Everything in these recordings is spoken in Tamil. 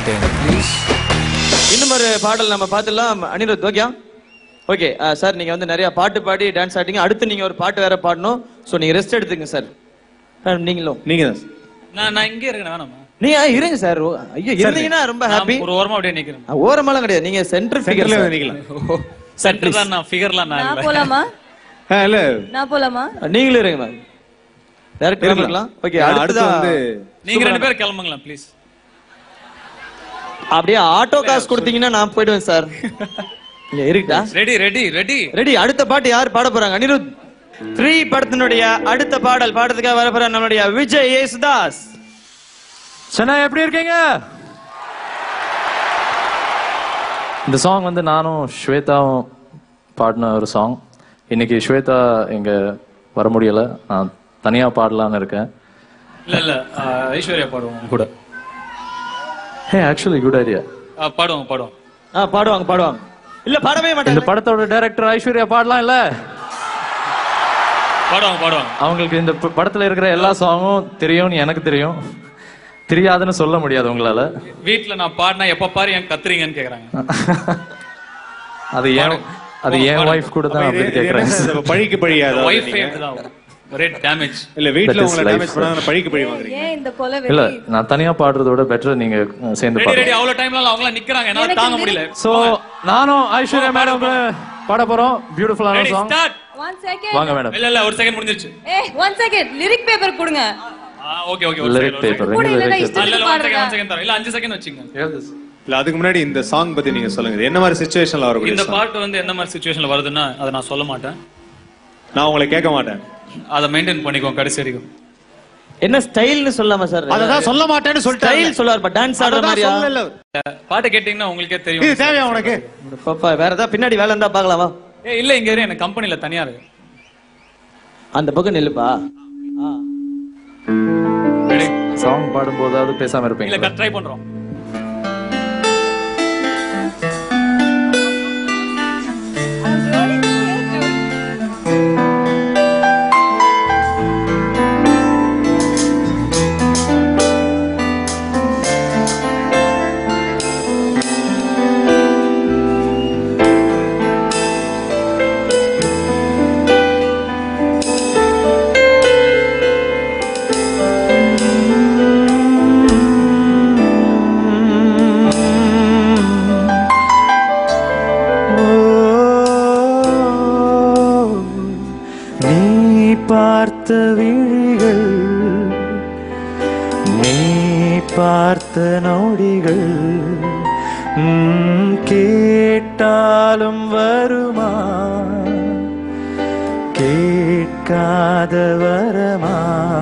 ஓகேங்க ப்ளீஸ் இன்னும் ஒரு பாடல் நம்ம பார்த்துடலாம் அனிருத் ஓகே ஓகே சார் நீங்க வந்து நிறைய பாட்டு பாடி டான்ஸ் ஆடிங்க அடுத்து நீங்க ஒரு பாட்டு வேற பாடணும் ஸோ நீங்க ரெஸ்ட் எடுத்துங்க சார் நீங்களும் நீங்க தான் நான் நான் இங்கே இருக்கேன் வேணாமா நீங்க இருங்க சார் ஐயோ இருந்தீங்கன்னா ரொம்ப ஹாப்பி நான் ஒரு ஓரமா அப்படியே நிக்கிறேன் ஓரமெல்லாம் கிடையாது நீங்க சென்டர் ஃபிகர் சென்டர்ல நிக்கலாம் சென்டர் தான் நான் ஃபிகர்லாம் நான் நான் இல்ல போலாமா ஆ, இல்ல நான் போலாமா நீங்களும் இருங்க மேம் டேரக்ட் இருக்கலாம் ஓகே அடுத்து அடுத்து வந்து நீங்க ரெண்டு பேரும் கிளம்புங்களா ப்ளீஸ் அப்படியே ஆட்டோ காசு கொடுத்தீங்கன்னா நான் போயிடுவேன் சார் இங்க இருக்குதா ரெடி ரெடி ரெடி ரெடி அடுத்த பாட்டு யார் பாட போறாங்க அனிருத் த்ரீ படத்தினுடைய அடுத்த பாடல் பாடத்துக்காக வர போற நம்மளுடைய விஜய் யேசுதாஸ் சென்னை எப்படி இருக்கீங்க இந்த சாங் வந்து நானும் ஸ்வேதாவும் பாடின ஒரு சாங் இன்னைக்கு ஸ்வேதா இங்க வர முடியல நான் தனியா பாடலாம்னு இருக்கேன் இல்ல இல்ல ஆஹ், ஐஸ்வர்யா பாடுவோம் உங்க கூட hey actually good idea ah, பாடுவோம் பாடுவோம் ஆ பாடுவாங்க பாடுவாங்க இல்ல பாடவே இந்த மாட்டாங்க படத்தோட டைரக்டர் ஐஸ்வர்யா பாடலாம் இல்ல பாடுவாங்க பாடுவாங்க அவங்களுக்கு இந்த ப- படத்துல இருக்கிற எல்லா சாங்கும் தெரியும்னு எனக்கு தெரியும் தெரியாதுன்னு சொல்ல முடியாது உங்களால வீட்ல நான் பாடினா எப்ப பாரு ஏன் கத்துறீங்கன்னு கேக்குறாங்க அது ஏன் அது என் ஒய்ஃப் கூட தான் இது- அப்படின்னு இது என்ன கேக்குறேன் சார், அப்ப பழிக்கு பழி அதாவது ஒய்ஃபே நீங்க? அப்படிதான் ஒரே டேமேஜ் இல்ல வீட்ல That is உங்களை life, டேமேஜ் பண்ணா பழிக்கு பழி வாங்குறீங்க ஏன் இந்த கொலை இல்ல வெறி நான் தனியா பாடுறத விட பெட்டர் நீங்க அஹ், சேர்ந்து ரெடி பாடுங்க ரெடி அவ்வளவு டைம்ல அவங்க நிக்கிறாங்க என்னால எனக்கு தாங்க இந்த- முடியல சோ நானும் ஐஸ்வர்யா மேடம் பாட போறோம் பியூட்டிஃபுல்லான ready song start one second வாங்க மேடம் இல்ல இல்ல ஒரு செகண்ட் முடிஞ்சிருச்சு ஏ ஒன் செகண்ட் லிரிக் பேப்பர் கொடுங்க ஓகே ஓகே ஒரு லிரிக் செகண்ட் பேப்பர் கூட ரெண்டு இல்லைன்னா லிரிக் இஷ்டம். இல்ல இல்ல ஒன் செகண்ட் பாடுங்க. ஒன் செகண்ட் தரேன் இல்ல அஞ்சு செகண்ட் வச்சுங்க இல்ல அதுக்கு முன்னாடி இந்த சாங் பத்தி நீங்க சொல்லுங்க இது என்ன மாதிரி சுச்சுவேஷன்ல வரக்கூடிய இந்த song? பாட்டு வந்து என்ன மாதிரி சுச்சுவேஷன்ல வருதுன்னா அதை நான் சொல்ல மாட்டேன் நான் உங்களை கேட்க மாட்டேன் அதை மெயின்டைன் பண்ணிக்கோ கடைசி வரைக்கும் என்ன ஸ்டைல்னு சொல்லாம சார் அததான் சொல்ல மாட்டேன்னு ஸ்டைல் சொல்லுவார் டான்ஸ் ஆடுற மாதிரியா பாட்டு கேட்டீங்கன்னா உங்களுக்கே இது தெரியும் தேவையா உனக்கு பாப்பா வேற ஏதாவது பின்னாடி வேலை இருந்தா பார்க்கலாமா ஏ இல்ல இங்க இரு எனக்கு கம்பெனில தனியா இருக்கு அந்த பக்கம் நில்லுப்பா ஆ. ரெடி சாங் பாடும்போதாவது பேசாம இல்ல இருப்பீங்க ட்ரை பண்றோம் நீ பார்த்த விழிகள் நீ பார்த்த நொடிகள் ம், கேட்டாலும் வருமா கேட்காத வரமா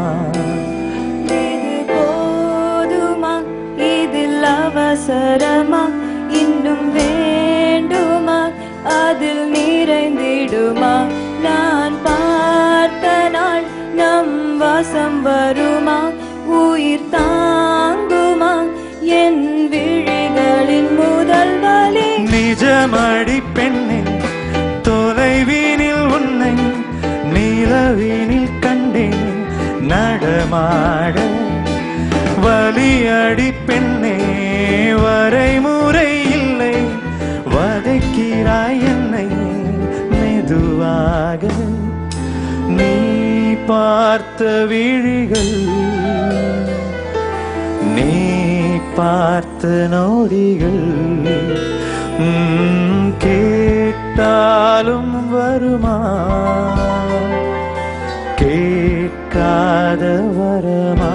இது போதுமா இதில் அவசரமா இன்னும் வேண்டுமா அதில் நிறைந்திடுமா நான் பார்த்த நாள் நம் வசம் வருமா உயிர் தாங்குமா என் விழிகளின் முதல் வலி நிஜமடி பெண்ணே தொலைவீனில் உன்னை நிலவீனில் கண்டேன் நடமாட வலியடி பெண்ணே வரைமுறை இல்லை வதைக்கிறாய் என்னை மெதுவாக நீ பார்த்த விழிகள் நீ பார்த்த நொடிகள் ம், கேட்டாலும் வருமா கேட்காத வரமா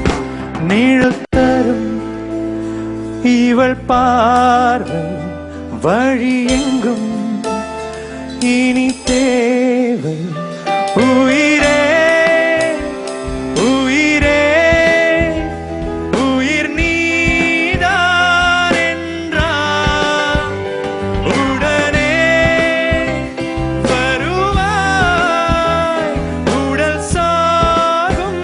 நிழல் தரும் இவள் பார்வை வழி எங்கும் இனி தேவை உயிரே உயிரே உயிர் நீதான் என்றால் உடனே வருவாய் உடல் சாகும்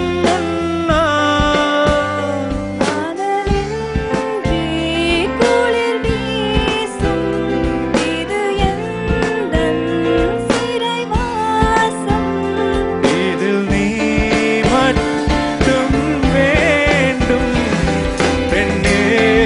முன்னால் காதலின்றி குளிர் வீசும் இது எந்தன் சிறைவாசம் இதில் நீ மட்டும் வேண்டும் பெண்ணே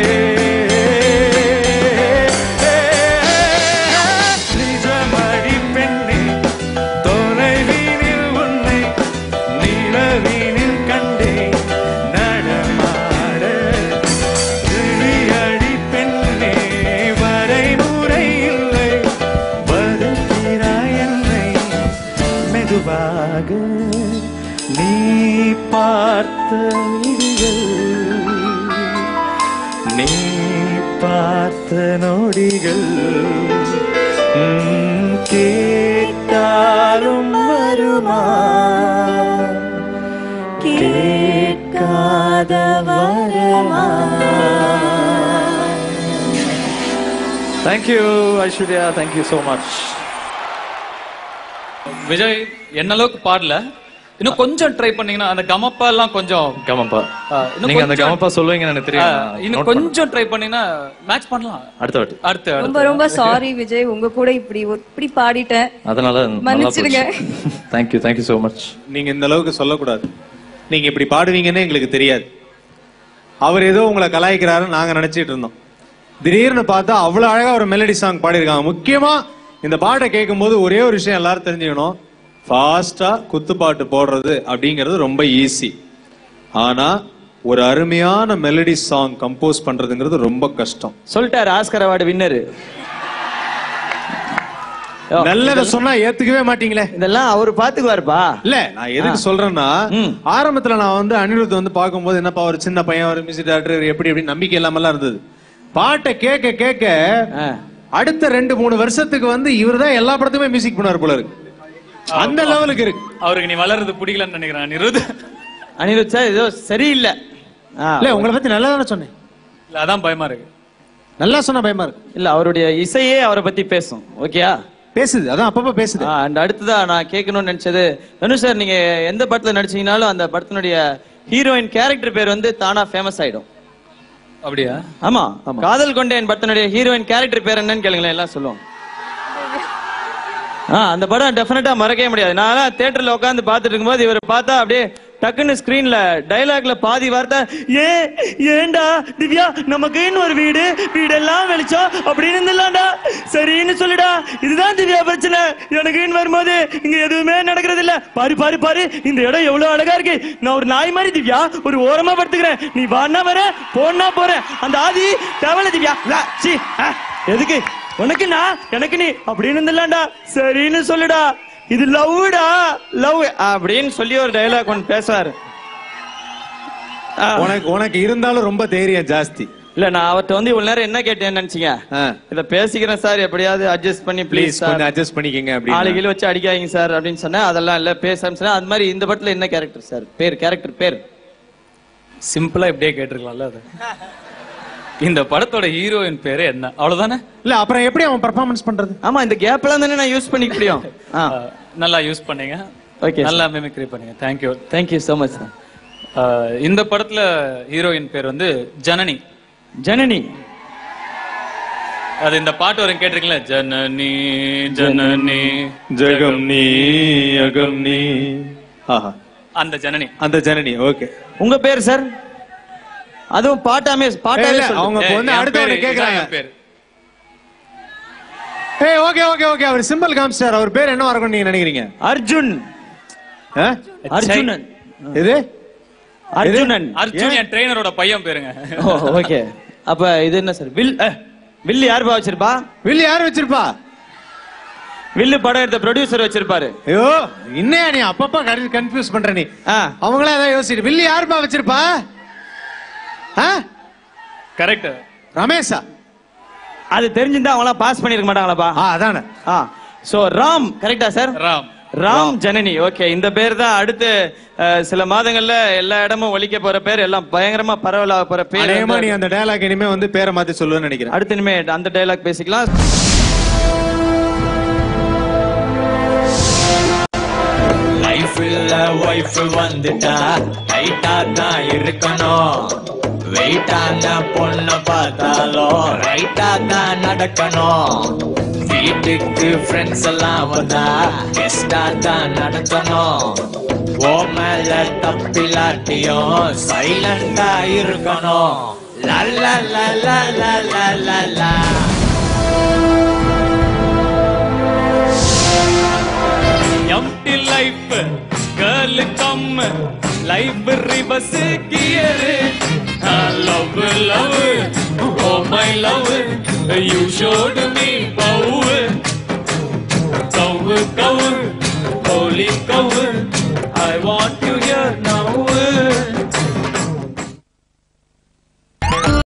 நிஜமடி பெண்ணே தொலைவீனில் உன்னை நிலவீனில் கண்டே நடமாட விழியடி பெண்ணே வரைமுறை இல்லை வருகிறாய் என்னை மெதுவாக நீ பார்த்த விழிகள் நீ பார்த்த நொடிகள் ம், கேட்டாலும் வருமா கேட்காத வரமா thank you Aishwarya thank you so much Vijay என்ன அளவுக்கு பாடல இன்னும் கொஞ்சம் ட்ரை பண்ணீங்கன்னா அந்த கமப்பா எல்லாம் கொஞ்சம் கமப்பா ஆ, இன்னும் நீங்க அந்த கொஞ்சம்- கமப்பா சொல்லுவீங்கன்னு எனக்கு ஆ, தெரியும் நான் இன்னும் note பண்ணேன். கொஞ்சம் ட்ரை பண்ணீங்கன்னா மேட்ச் பண்ணலாம் அடுத்த வாட்டி அடுத்து ரொம்ப அடுத்து ரொம்ப சாரி விஜய் உங்க கூட இப்படி இப்படி பாடிட்டேன் அதனால மன்னிச்சிடுங்க. தேங்க்யூ தேங்க்யூ ஸோ மச் நீங்க இந்த அளவுக்கு சொல்லக்கூடாது நீங்க இப்படி பாடுவீங்கன்னு எங்களுக்கு தெரியாது அவர் ஏதோ உங்களை கலாய்க்கிறாருன்னு நாங்க நினைச்சிட்டு இருந்தோம் திடீர்னு பார்த்தா அவ்வளவு அழகா ஒரு மெலடி சாங் பாடியிருக்காங்க முக்கியமா இந்த பாட்டை கேட்கும்போது ஒரே ஒரு விஷயம் எல்லாரும் தெரிஞ்சுக்கணும் ஃபாஸ்டா குத்துப்பாட்டு போடுறது அப்படிங்கிறது ரொம்ப ஈஸி ஆனா ஒரு அருமையான மெலடி சாங் கம்போஸ் பண்றதுங்கிறது ரொம்ப கஷ்டம் சொல்லிட்டாரு ஆஸ்கர் அவார்டு வின்னரு நல்லதை சொன்னா ஏத்துக்கவே மாட்டீங்களே இதெல்லாம் அவரு பாத்துக்குவாருப்பா இல்ல நான் எதுக்கு சொல்றேன்னா ம். ஆரம்பத்துல நான் வந்து அனிருத் வந்து பார்க்கும்போது என்னப்பா ஒரு சின்ன பையன் ஒரு மியூசிக் டைரக்டர் எப்படி எப்படி நம்பிக்கை இல்லாமலாம் இருந்தது பாட்டை கேட்க கேட்க ஆ. அடுத்த ரெண்டு மூணு வருஷத்துக்கு வந்து இவர்தான் எல்லா படத்துக்குமே மியூசிக் பண்ணுவார் போல இருக்கு அந்த லெவலுக்கு இருக்கு அவருக்கு நீ வளர்றது பிடிக்கலன்னு நினைக்கிறேன் அனிருத் அனிருத் சார் ஏதோ சரியில்லை ஆ. இல்ல உங்களை பத்தி நல்லா தானே சொன்னேன் இல்ல அதான் பயமா இருக்கு நல்லா சொன்ன பயமா இருக்கு இல்ல அவருடைய இசையே அவரை பத்தி பேசும் ஓகேயா பேசுது அதான் அப்பப்ப பேசுது அண்ட் அடுத்ததா நான் கேட்கணும்னு நினைச்சது தனு சார் நீங்க எந்த படத்துல நடிச்சீங்கனாலும் அந்த படத்தினுடைய ஹீரோயின் கேரக்டர் பேர் வந்து தானா ஃபேமஸ் ஆயிடும் அப்படியா ஆமா காதல் கொண்டேன் படத்தினுடைய ஹீரோயின் கேரக்டர் பேர் என்னன்னு கேளுங்களேன் எல்லாம் சொல்லுவோம் ஆ அந்த படம் டெஃபினட்டா மறக்கவே முடியாது நான் தியேட்டர்ல உட்காந்து பார்த்துட்டு இருக்கும்போது இவர் பார்த்தா அப்படியே டக்குன்னு ஸ்கிரீன்ல டயலாக்ல பாதி வார்த்தை ஏ ஏண்டா திவ்யா நமக்குன்னு ஒரு வீடு வீடெல்லாம் வெளிச்சம் அப்படின்னு இருந்துலாம்டா சரின்னு சொல்லுடா இதுதான் திவ்யா பிரச்சனை எனக்குன்னு வரும்போது இங்க எதுவுமே நடக்கிறது இல்ல பாரு பாரு பாரு இந்த இடம் எவ்வளவு அழகா இருக்கு நான் ஒரு நாய் மாதிரி திவ்யா ஒரு ஓரமா படுத்துக்கிறேன் நீ வான்னா வர போனா போறேன் அந்த ஆதி தேவல திவ்யா லா, சீ, ஆ, எதுக்கு உனக்கு நான் எனக்கு நீ அப்படின்னு இருந்துலாம்டா சரின்னு சொல்லுடா இது லவ்டா லவ் அப்படின்னு சொல்லி ஒரு டயலாக் ஒன்று பேசுவாரு ஆ. உனக்கு உனக்கு இருந்தாலும் ரொம்ப தைரியம் ஜாஸ்தி இல்ல நான் அவர்ட்ட வந்து இவ்வளவு நேரம் என்ன கேட்டேன்னு நினைச்சீங்க ஆ. இத பேசிக்கிறேன் சார் எப்படியாவது அட்ஜஸ்ட் பண்ணி ப்ளீஸ் ப்ளீஸ் கொஞ்சம் அட்ஜஸ்ட் பண்ணிக்கங்க அப்படின்னு ஆளுகளை வச்சு அடிக்காதீங்க சார் அப்படின்னு சொன்னேன் அதெல்லாம் இல்ல பேசாம சொன்னேன் அது மாதிரி இந்த படத்துல என்ன கேரக்டர் சார் பேர் கேரக்டர் பேர் சிம்பிளா இப்படியே கேட்டிருக்கலாம்ல அது இந்த படத்தோட ஹீரோயின் பேரு என்ன அவ்வளவுதானே இல்ல அப்புறம் எப்படி அவன் பெர்ஃபார்மன்ஸ் பண்றது ஆமா இந்த கேப்லாம் தானே நான் யூஸ் பண்ணிக்க முடியும் ஆ ஆ, நல்லா யூஸ் பண்ணீங்க ஓகே நல்லா மிமிக்ரி பண்ணீங்க thank you thank you so much sir இந்த படத்துல ஹீரோயின் பேர் வந்து ஜனனி ஜனனி அது இந்த பாட்டு வரும் கேட்டிருக்கீங்களா ஜனனி ஜனனி ஜெகம் நீ அகம் நீ ஆஹா அந்த ஜனனி அந்த ஜனனி ஓகே உங்க பேர் சார் அதுவும் பாட்டாமே பாட்டாவே இல்ல, சொல்லுங்க. அவங்க ஏய், இப்ப வந்து என் அடுத்தவரை பேரு, கேக்குறாங்க இதான் என் பேரு. ஏய் ஓகே ஓகே ஓகே அவர் சிம்பிள் காமிச்சார் அவர் பேர் என்ன இருக்கும் நீங்க நினைக்கிறீங்க அர்ஜுன் ஆ? அர்ஜுனன் இது அர்ஜுனன் அர்ஜுன் என் ட்ரெயினரோட பையன் பேருங்க ஓகே அப்ப இது என்ன சார் வில் அஹ், வில்லு யாருப்பா வச்சிருப்பா வில்லு யார் வச்சிருப்பா வில்லு படம் எடுத்த ப்ரொடியூசர் வச்சிருப்பாரு ஐயோ இன்னையா நீ அப்பப்ப கன்ஃபியூஸ் பண்ற நீ ஆ. அவங்களே ஏதாவது யோசிச்சு வில்லு யாருப்பா வச்சிருப்பா ஆ? கரெக்ட் ரமேஷா அது தெரிஞ்சிருந்தா அவங்கள பாஸ் பண்ணிருக்க மாட்டாங்களாப்பா ஆ அதானே ஆ சோ ராம் கரெக்டா சார் ராம் ராம் ஜனனி ஓகே இந்த பேர் தான் அடுத்து அஹ், சில மாதங்கள்ல எல்லா இடமும் ஒலிக்க போற பேர் எல்லாம் பயங்கரமா பரவலாக போற பேர் அநேகமா வந்து- நீ அந்த டயலாக் இனிமே வந்து பேரை மாத்தி சொல்லுவேன்னு நினைக்கிறேன் அடுத்து இனிமே அந்த டைலாக் பேசிக்கலாம் லைஃப்ல ஒய்ஃப் வந்துட்டா டைட்டா தான் இருக்கணும் வெயிட்டான பொண்ண பார்த்தாலும் ரைட்டா தான் நடக்கணும் வீட்டுக்கு ஃப்ரெண்ட்ஸ் எல்லாம் வந்தா கெஸ்டா தான் நடத்தணும் ஓ மேல தப்பிலாட்டியும் சைலண்டா இருக்கணும் லா லா லா லா லா லா லா லா empty life girl come life reverse gear love love oh my love you shot me பவு கவு கவு ஹோலி கவு ஐ வாண்ட் யூ